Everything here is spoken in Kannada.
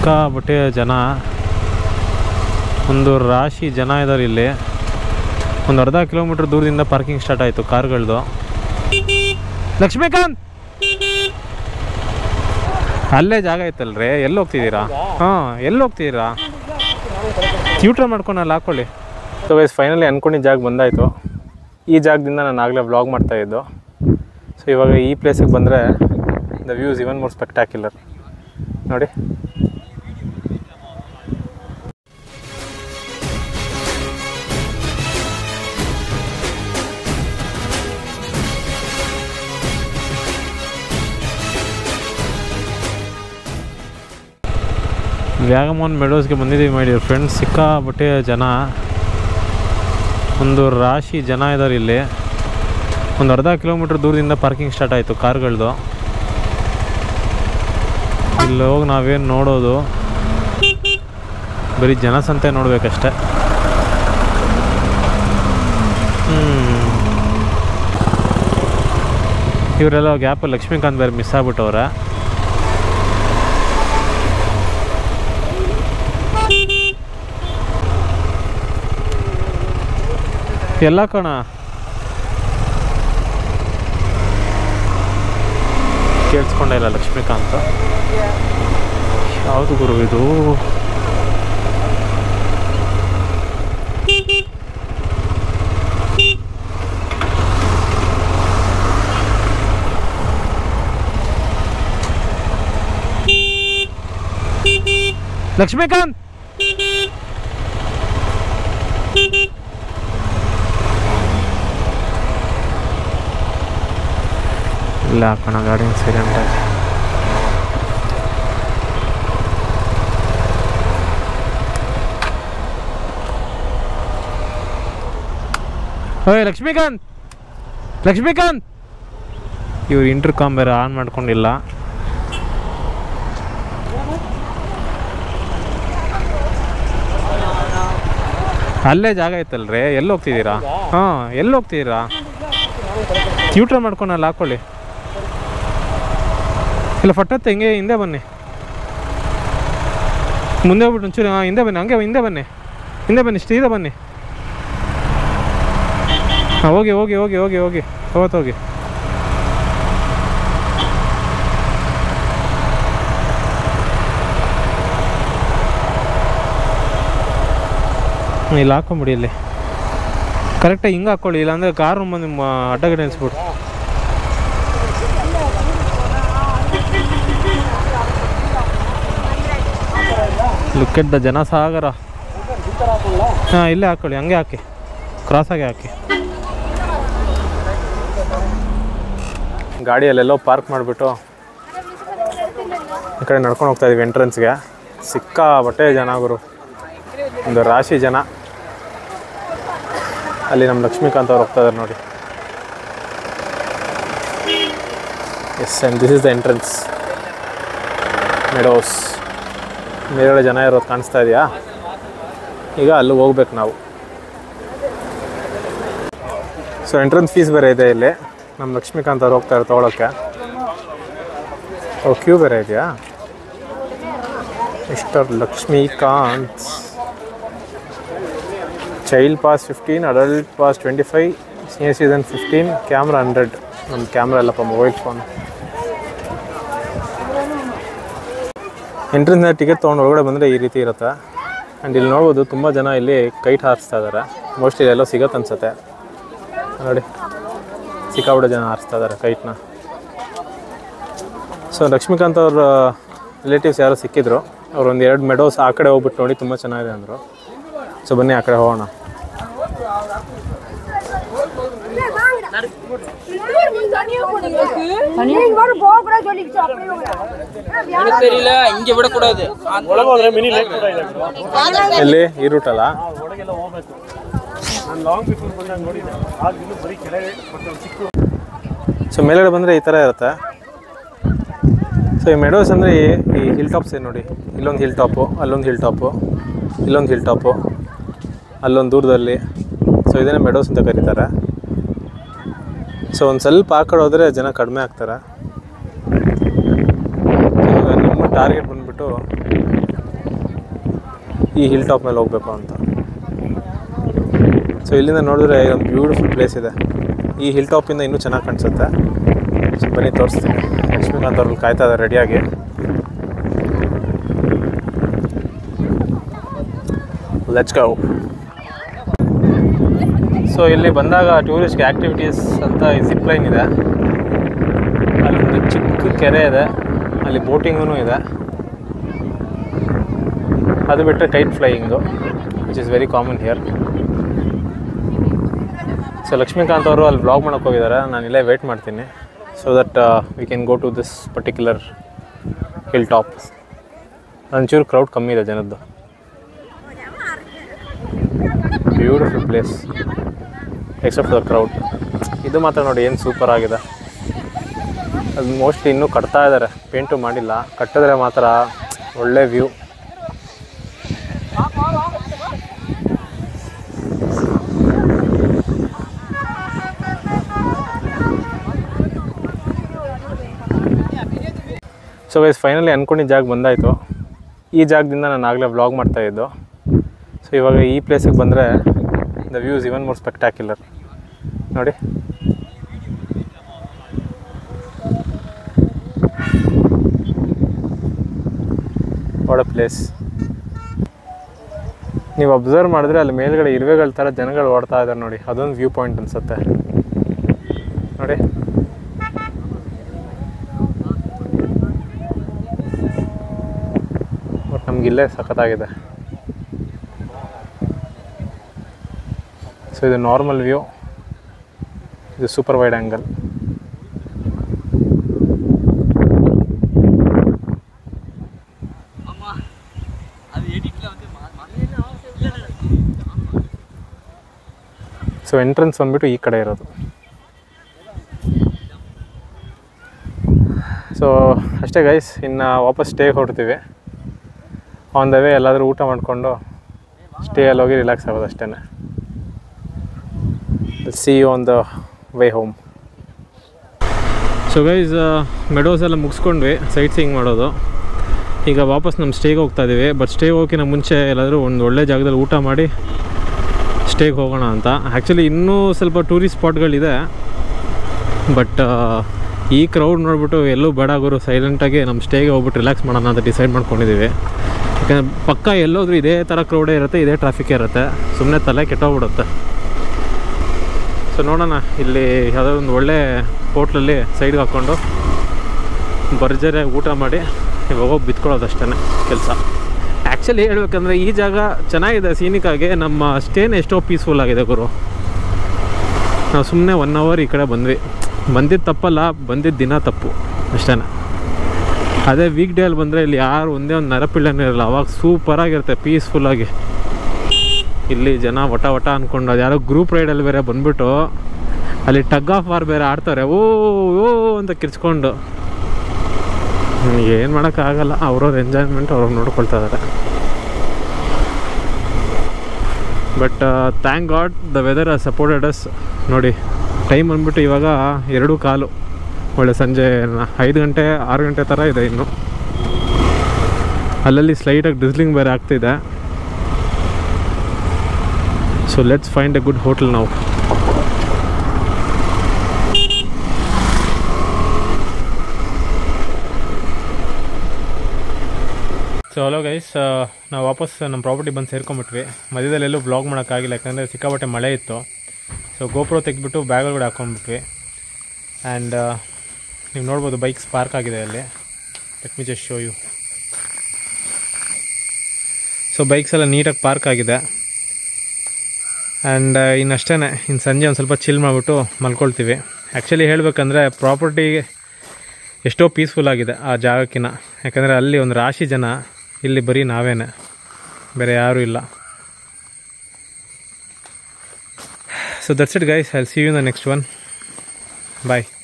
ಸಿಕ್ಕಾಬಟ್ಟೆ ಜನ ಒಂದು ರಾಶಿ ಜನ ಇದ್ದಾರೆ ಇಲ್ಲಿ ಒಂದು ಅರ್ಧ ಕಿಲೋಮೀಟ್ರ್ ದೂರದಿಂದ ಪಾರ್ಕಿಂಗ್ ಸ್ಟಾರ್ಟ್ ಆಯಿತು ಕಾರ್ಗಳದು ಲಕ್ಷ್ಮೀಕಾಂತ್ ಅಲ್ಲೇ ಜಾಗ ಐತಲ್ರಿ ಎಲ್ಲಿ ಹೋಗ್ತಿದ್ದೀರಾ ಹಾಂ ಎಲ್ಲಿ ಹೋಗ್ತಿದ್ದೀರಾ ಟ್ಯೂಟ್ರ್ ಮಾಡ್ಕೊಂಡು ಅಲ್ಲಿ ಹಾಕ್ಕೊಳ್ಳಿ ಸೊ ವೈಸ್ ಫೈನಲಿ ಅಂದ್ಕೊಂಡಿದ್ದ ಜಾಗ ಬಂದಾಯಿತು ಈ ಜಾಗದಿಂದ ನಾನು ಆಗಲೇ ವ್ಲಾಗ್ ಮಾಡ್ತಾಯಿದ್ದು ಸೊ ಇವಾಗ ಈ ಪ್ಲೇಸಿಗೆ ಬಂದರೆ the views even more spectacular ನೋಡಿ ವ್ಯಾಗಮೋನ್ ಮೆಡೋಸ್ಗೆ ಬಂದಿದ್ದೀವಿ ಮಾಡಿ ಫ್ರೆಂಡ್ಸ್ ಸಿಕ್ಕಾಬಟ್ಟೆ ಜನ ಒಂದು ರಾಶಿ ಜನ ಇದ್ದಾರೆ ಇಲ್ಲಿ ಒಂದು ಅರ್ಧ ಕಿಲೋಮೀಟ್ರ್ ದೂರದಿಂದ ಪಾರ್ಕಿಂಗ್ ಸ್ಟಾರ್ಟ್ ಆಯಿತು ಕಾರ್ಗಳದು ಇಲ್ಲಿ ಹೋಗಿ ನಾವೇನು ನೋಡೋದು ಬರೀ ಜನಸಂತೆ ನೋಡ್ಬೇಕಷ್ಟೆ ಹ್ಮ್. ಇವರೆಲ್ಲ ಗ್ಯಾಪ್ ಲಕ್ಷ್ಮೀಕಾಂತ್ ಬೇರೆ ಮಿಸ್ ಆಗ್ಬಿಟ್ಟವ್ರೆ ಎಲ್ಲ ಕಣ ಕೇಳಿಸ್ಕೊಂಡೇ ಇಲ್ಲ ಲಕ್ಷ್ಮೀಕಾಂತ್ ಯಾವುದು ಗುರು ಇದು ಲಕ್ಷ್ಮೀಕಾಂತ್ ಇಲ್ಲ ಕಣ ಗಾಡಿ ಸೈಲೆಂಟ್ ಆಗಿ ಓಯ್ ಲಕ್ಷ್ಮೀಕಾಂತ್ ಲಕ್ಷ್ಮೀಕಾಂತ್ ಇವ್ರು ಇಂಟರ್ ಕಾಮ್ ಬೇರೆ ಆನ್ ಮಾಡ್ಕೊಂಡಿಲ್ಲ ಅಲ್ಲೇ ಜಾಗ ಐತಲ್ರಿ ಎಲ್ಲಿ ಹೋಗ್ತಿದ್ದೀರಾ ಹಾಂ ಎಲ್ಲಿ ಹೋಗ್ತಿದ್ದೀರಾ ಟ್ಯೂಟ್ರ್ ಮಾಡ್ಕೊಂಡು ಅಲ್ಲಿ ಹಾಕ್ಕೊಳ್ಳಿ ಇಲ್ಲ ಫಟ್ಟತ್ತೆ ಹಿಂಗೆ ಹಿಂದೆ ಬನ್ನಿ ಮುಂದೆ ಹೋಗ್ಬಿಟ್ಟು ಒಂಚೂರು ಹಾಂ ಹಿಂದೆ ಬನ್ನಿ ಹಂಗೆ ಹಿಂದೆ ಬನ್ನಿ ಹಿಂದೆ ಬನ್ನಿ ಸೀದಾ ಬನ್ನಿ ಹಾಂ ಹೋಗಿ ಹೋಗಿ ಹೋಗಿ ಹೋಗಿ ಹೋಗಿ ಹೋಗತ್ ಹೋಗಿ ಹ್ಮ್, ಇಲ್ಲಿ ಹಾಕೊಂಬಿಡಿ ಇಲ್ಲಿ ಕರೆಕ್ಟಾಗಿ ಹಿಂಗೆ ಹಾಕ್ಕೊಳ್ಳಿ ಇಲ್ಲಾಂದರೆ ಕಾರು ಬಂದು ನಿಮ್ಮ ಅಡ್ಡಗಡೆ ನಿಲ್ಸ್ಬಿಡು ಲುಕ್ ಎಟ್ ದ ಜನಸಾಗರ ಹಾಂ ಇಲ್ಲೇ ಹಾಕೊಳ್ಳಿ ಹಂಗೆ ಹಾಕಿ ಕ್ರಾಸಾಗಿ ಹಾಕಿ ಗಾಡಿಯಲ್ಲೆಲ್ಲೋ ಪಾರ್ಕ್ ಮಾಡಿಬಿಟ್ಟು ಈ ಕಡೆ ನಡ್ಕೊಂಡು ಹೋಗ್ತಾ ಇದೀವಿ ಎಂಟ್ರೆನ್ಸ್ಗೆ ಸಿಕ್ಕಾಬಟ್ಟೆ ಜನ ಗುರು ಒಂದು ರಾಶಿ ಜನ ಅಲ್ಲಿ ನಮ್ಮ ಲಕ್ಷ್ಮೀಕಾಂತ್ ಅವ್ರು ಹೋಗ್ತಾ ಇದ್ದಾರೆ ನೋಡಿ yes and this is the entrance meadows ಮೇಲ್ಗಡೆ ಜನ ಇರೋದು ಕಾಣಿಸ್ತಾ ಇದೆಯಾ ಈಗ ಅಲ್ಲಿ ಹೋಗ್ಬೇಕು ನಾವು ಸೊ ಎಂಟ್ರೆನ್ಸ್ ಫೀಸ್ ಬೇರೆ ಇದೆ ಇಲ್ಲಿ ನಮ್ಮ ಲಕ್ಷ್ಮೀಕಾಂತ್ ಅವ್ರು ಹೋಗ್ತಾರೆ ತೊಗೊಳಕ್ಕೆ ಓ ಕ್ಯೂ ಬೇರೆ ಇದೆಯಾ Mister Lakshmikanth child pass fifteen adult pass twenty five senior citizen fifteen camera hundred ನಮ್ಮ ಕ್ಯಾಮ್ರಾ ಎಲ್ಲಪ್ಪ ಮೊಬೈಲ್ ಫೋನ್ ಎಂಟ್ರೆನ್ಸ್ನ ಟಿಕೆಟ್ ತೊಗೊಂಡು ಒಳಗಡೆ ಬಂದರೆ ಈ ರೀತಿ ಇರುತ್ತೆ ಆ್ಯಂಡ್ ಇಲ್ಲಿ ನೋಡ್ಬೋದು ತುಂಬ ಜನ ಇಲ್ಲಿ ಕೈಟ್ ಹಾರಿಸ್ತಾ ಇದ್ದಾರೆ ಮೋಸ್ಟ್ಲಿ ಎಲ್ಲೋ ಸಿಗತ್ತೆ ಅನ್ಸುತ್ತೆ ನೋಡಿ ಸಿಕ್ಕಾಬಿಡೆ ಜನ ಹಾರಿಸ್ತಾ ಇದ್ದಾರೆ ಕೈಟ್ನ ಸೊ ಲಕ್ಷ್ಮೀಕಾಂತ್ ಅವ್ರ ರಿಲೇಟಿವ್ಸ್ ಯಾರೋ ಸಿಕ್ಕಿದ್ರು ಅವ್ರು ಒಂದು ಎರಡು ಮೆಡೋಸ್ ಆ ಕಡೆ ಹೋಗ್ಬಿಟ್ಟು ನೋಡಿ ತುಂಬ ಚೆನ್ನಾಗಿದೆ ಅಂದರು ಸೊ ಬನ್ನಿ ಆ ಕಡೆ ಹೋಗೋಣ நீங்க கூட போக கூட சொல்லிக்கிச்சு அப்படியே எனக்கு தெரியல இங்க விடக்கூடாது ಎಲ್ಲಿ ಈ ರೂಟಲ್ಲ ಸೊ ಮೇಲ್ಗಡೆ ಬಂದರೆ ಈ ಥರ ಇರುತ್ತೆ ಸೊ ಈ ಮೆಡೋಸ್ ಅಂದರೆ ಈ ಈ ಹಿಲ್ ಟಾಪ್ಸ್ ಏನು ನೋಡಿ ಇಲ್ಲೊಂದು ಹಿಲ್ ಟಾಪು ಅಲ್ಲೊಂದು ಹಿಲ್ ಟಾಪು ಇಲ್ಲೊಂದು ಹಿಲ್ ಟಾಪು ಅಲ್ಲೊಂದು ದೂರದಲ್ಲಿ ಸೊ ಇದನ್ನೇ ಮೆಡೋಸ್ ಅಂತ ಕರೀತಾರೆ ಸೊ ಒಂದು ಸ್ವಲ್ಪ ಆ ಕಡೆ ಹೋದರೆ ಜನ ಕಡಿಮೆ ಆಗ್ತಾರೆ So, ಇವಾಗ ನಮ್ಮ ಟಾರ್ಗೆಟ್ ಬಂದುಬಿಟ್ಟು ಈ ಹಿಲ್ ಟಾಪ್ ಮೇಲೆ ಹೋಗಬೇಕು ಅಂತ ಸೊ ಇಲ್ಲಿಂದ ನೋಡಿದ್ರೆ ಒಂದು ಬ್ಯೂಟಿಫುಲ್ ಪ್ಲೇಸ್ ಇದೆ ಈ ಹಿಲ್ ಟಾಪಿಂದ ಇನ್ನೂ ಚೆನ್ನಾಗಿ ಕಾಣಿಸುತ್ತೆ ಸೊ ಬನ್ನಿ ತೋರಿಸ್ತೀನಿ ಲಕ್ಷ್ಮೀಕಾಂತ್ ಅವ್ರಲ್ಲಿ ಕಾಯ್ತಾ ಇದ್ದಾರೆ ರೆಡಿಯಾಗಿ ಲೆಟ್ಸ್ ಗೋ ಸೊ ಇಲ್ಲಿ ಬಂದಾಗ ಟೂರಿಸ್ಟ್ ಆ್ಯಕ್ಟಿವಿಟೀಸ್ ಅಂತ ಈ ಜಿಪ್ ಲೈನ್ ಇದೆ ಅಲ್ಲೊಂದು ಚಿಕ್ಕ ಕೆರೆ ಇದೆ ಅಲ್ಲಿ ಬೋಟಿಂಗೂ ಇದೆ ಅದು ಬಿಟ್ಟರೆ kite flying which is very common here so Lakshmikanth ಅವರು ಅಲ್ಲಿ ಬ್ಲಾಗ್ ಮಾಡೋಕೆ ಹೋಗಿದ್ದಾರೆ ನಾನು ಇಲ್ಲೇ ವೇಟ್ ಮಾಡ್ತೀನಿ so that we can go to this particular hill top ಒಂಚೂರು ಕ್ರೌಡ್ ಕಮ್ಮಿ ಇದೆ ಜನದ್ದು beautiful place except the crowd ಇದು ಮಾತ್ರ ನೋಡಿ ಏನು ಸೂಪರ್ ಆಗಿದೆ ಅದು ಮೋಸ್ಟ್ಲಿ ಇನ್ನೂ ಕಟ್ತಾ ಇದ್ದಾರೆ ಪೇಂಟು ಮಾಡಿಲ್ಲ ಕಟ್ಟಿದ್ರೆ ಮಾತ್ರ ಒಳ್ಳೆ ವ್ಯೂ ಸೊ ವೈಸ್ ಫೈನಲಿ ಅಂದ್ಕೊಂಡಿದ್ದ ಜಾಗ ಬಂದಾಯಿತು ಈ ಜಾಗದಿಂದ ನಾನು ಆಗಲೇ ವ್ಲಾಗ್ ಮಾಡ್ತಾಯಿದ್ದು ಸೊ ಇವಾಗ ಈ ಪ್ಲೇಸಿಗೆ ಬಂದರೆ the views even more spectacular ನೋಡಿ ವಾಟ್ ಅ ಪ್ಲೇಸ್ ನೀವು ಅಬ್ಸರ್ವ್ ಮಾಡಿದ್ರೆ ಅಲ್ಲಿ ಮೇಲ್ಗಡೆ ಇರುವೆಗಳ ಥರ ಜನಗಳು ಓಡ್ತಾ ಇದ್ದಾರೆ ನೋಡಿ ಅದೊಂದು ವ್ಯೂ ಪಾಯಿಂಟ್ ಅನಿಸುತ್ತೆ ನೋಡಿ ಬಟ್ ನಮಗಿಲ್ಲೇ ಸಖತ್ತಾಗಿದೆ ಸೊ ಇದು ನಾರ್ಮಲ್ ವ್ಯೂ ಇದು super wide angle so entrance ಬಂದ್ಬಿಟ್ಟು ಈ ಕಡೆ ಇರೋದು ಸೊ ಅಷ್ಟೇ ಗೈಸ್ ಇನ್ನು ವಾಪಸ್ ಸ್ಟೇಗೆ ಹೊರಡ್ತೀವಿ ಆನ್ ದ ವೇ ಎಲ್ಲಾದರೂ ಊಟ ಮಾಡಿಕೊಂಡು ಸ್ಟೇಯಲ್ಲಿ ಹೋಗಿ ರಿಲ್ಯಾಕ್ಸ್ ಆಗೋದು ಅಷ್ಟೇ see you on the way home so guys meadows ಎಲ್ಲ ಮುಗಿಸ್ಕೊಂಡ್ವಿ ಸೈಟ್ ಸೀಯಿಂಗ್ ಮಾಡೋದು ಈಗ ವಾಪಸ್ ನಮ್ಮ ಸ್ಟೇಗೆ ಹೋಗ್ತಾ ಇದ್ದೀವಿ ಬಟ್ ಸ್ಟೇಗೆ ಹೋಗೋಕ್ಕಿಂತ ಮುಂಚೆ ಎಲ್ಲಾದರೂ ಒಂದು ಒಳ್ಳೆ ಜಾಗದಲ್ಲಿ ಊಟ ಮಾಡಿ ಸ್ಟೇಗೆ ಹೋಗೋಣ ಅಂತ ಆ್ಯಕ್ಚುಲಿ ಇನ್ನೂ ಸ್ವಲ್ಪ ಟೂರಿಸ್ಟ್ ಸ್ಪಾಟ್ಗಳಿದೆ ಬಟ್ ಈ ಕ್ರೌಡ್ ನೋಡ್ಬಿಟ್ಟು ಎಲ್ಲೂ ಬೇಡ ಗುರು ಸೈಲೆಂಟಾಗಿ ನಮ್ಮ ಸ್ಟೇಗೆ ಹೋಗ್ಬಿಟ್ಟು ರಿಲ್ಯಾಕ್ಸ್ ಮಾಡೋಣ ಅಂತ ಡಿಸೈಡ್ ಮಾಡ್ಕೊಂಡಿದ್ದೀವಿ ಯಾಕಂದರೆ ಪಕ್ಕ ಎಲ್ಲೋದ್ರೂ ಇದೇ ಥರ ಕ್ರೌಡೇ ಇರುತ್ತೆ ಇದೇ ಟ್ರಾಫಿಕ್ಕೇ ಇರುತ್ತೆ ಸುಮ್ಮನೆ ತಲೆ ಕೆಟ್ಟೋಗ್ಬಿಡುತ್ತೆ ಸೊ ನೋಡೋಣ ಇಲ್ಲಿ ಯಾವುದೋ ಒಂದು ಒಳ್ಳೆ ಹೋಟ್ಲಲ್ಲಿ ಸೈಡ್ಗೆ ಹಾಕ್ಕೊಂಡು ಭರ್ಜರಿಯಾಗಿ ಊಟ ಮಾಡಿ ಇವಾಗ ಹೋಗಿ ಬಿತ್ಕೊಳ್ಳೋದು ಅಷ್ಟೇ ಕೆಲಸ ಆ್ಯಕ್ಚುಲಿ ಹೇಳ್ಬೇಕಂದ್ರೆ ಈ ಜಾಗ ಚೆನ್ನಾಗಿದೆ ಸೀನಿಕ್ಕಾಗಿ ನಮ್ಮ ಸ್ಟೇನ್ ಎಷ್ಟೋ ಪೀಸ್ಫುಲ್ ಆಗಿದೆ ಗುರು ನಾವು ಸುಮ್ಮನೆ ಒನ್ ಅವರ್ ಈ ಕಡೆ ಬಂದ್ವಿ ಬಂದಿದ್ದು ತಪ್ಪಲ್ಲ ಬಂದಿದ್ದ ದಿನ ತಪ್ಪು ಅಷ್ಟೇ ಅದೇ ವೀಕ್ ಡೇ ಅಲ್ಲಿ ಬಂದರೆ ಇಲ್ಲಿ ಯಾರು ಒಂದೇ ಒಂದು ನರಪಿಳ್ಳನೇ ಇರಲ್ಲ ಅವಾಗ ಸೂಪರಾಗಿರುತ್ತೆ ಪೀಸ್ಫುಲ್ಲಾಗಿ ಇಲ್ಲಿ ಜನ ವಟ ವಟ ಅಂದ್ಕೊಂಡು ಅದು ಯಾರೋ ಗ್ರೂಪ್ ರೈಡಲ್ಲಿ ಬೇರೆ ಬಂದ್ಬಿಟ್ಟು ಅಲ್ಲಿ ಟಗ್ ಆಫ್ ವಾರ್ ಬೇರೆ ಆಡ್ತಾರೆ ಓ ಓ ಅಂತ ಕಿರ್ಚ್ಕೊಂಡು ಏನು ಮಾಡೋಕ್ಕಾಗಲ್ಲ ಅವ್ರವ್ರ ಎಂಜಾಯ್ಮೆಂಟ್ ಅವ್ರವ್ರು ನೋಡ್ಕೊಳ್ತಾ ಇದ್ದಾರೆ but thank god the weather supported us ನೋಡಿ ಟೈಮ್ ಬಂದ್ಬಿಟ್ಟು ಇವಾಗ ಎರಡು ಕಾಲು ಒಳ್ಳೆ ಸಂಜೆ ನ- ಐದು ಗಂಟೆ ಆರು ಗಂಟೆ ಥರ ಇದೆ ಇನ್ನು ಅಲ್ಲಲ್ಲಿ ಸ್ಲೈಟಾಗಿ ಡ್ರಿಸ್ಲಿಂಗ್ ಬೇರೆ ಆಗ್ತಿದೆ so let's find a good hotel ನಾವು ಸೊ ಹಲೋ ಗೈಸ್ ನಾವು ವಾಪಸ್ ನಮ್ಮ ಪ್ರಾಪರ್ಟಿ ಬಂದು ಸೇರ್ಕೊಂಬಿಟ್ವಿ ಮಧ್ಯದಲ್ಲಿ ಎಲ್ಲೂ ಬ್ಲಾಗ್ ಮಾಡೋಕ್ಕಾಗಿಲ್ಲ ಯಾಕಂದರೆ ಸಿಕ್ಕಾಪಟ್ಟೆ ಮಳೆ ಇತ್ತು ಸೊ ಗೋಪ್ರೋ ತೆಗೆದ್ಬಿಟ್ಟು ಬ್ಯಾಗ್ ಒಳಗಡೆ ಹಾಕೊಂಡ್ಬಿಟ್ವಿ ಆ್ಯಂಡ್ ನೀವು ನೋಡ್ಬೋದು ಬೈಕ್ಸ್ ಪಾರ್ಕ್ ಆಗಿದೆ ಅಲ್ಲಿ let me just show you so bikes ಎಲ್ಲ ನೀಟಾಗಿ ಪಾರ್ಕ್ ಆಗಿದೆ ಆ್ಯಂಡ್ ಇನ್ನಷ್ಟೇ ಇನ್ನು ಸಂಜೆ ಒಂದು ಸ್ವಲ್ಪ ಚಿಲ್ ಮಾಡಿಬಿಟ್ಟು ಮಲ್ಕೊಳ್ತೀವಿ ಆ್ಯಕ್ಚುಲಿ ಹೇಳಬೇಕಂದ್ರೆ ಪ್ರಾಪರ್ಟಿಗೆ ಎಷ್ಟೋ ಪೀಸ್ಫುಲ್ ಆಗಿದೆ ಆ ಜಾಗಕ್ಕಿಂತ ಯಾಕಂದರೆ ಅಲ್ಲಿ ಒಂದು ರಾಶಿ ಜನ ಇಲ್ಲಿ ಬರೀ ನಾವೇನೆ ಬೇರೆ ಯಾರೂ ಇಲ್ಲ so that's it guys I see you the next one bye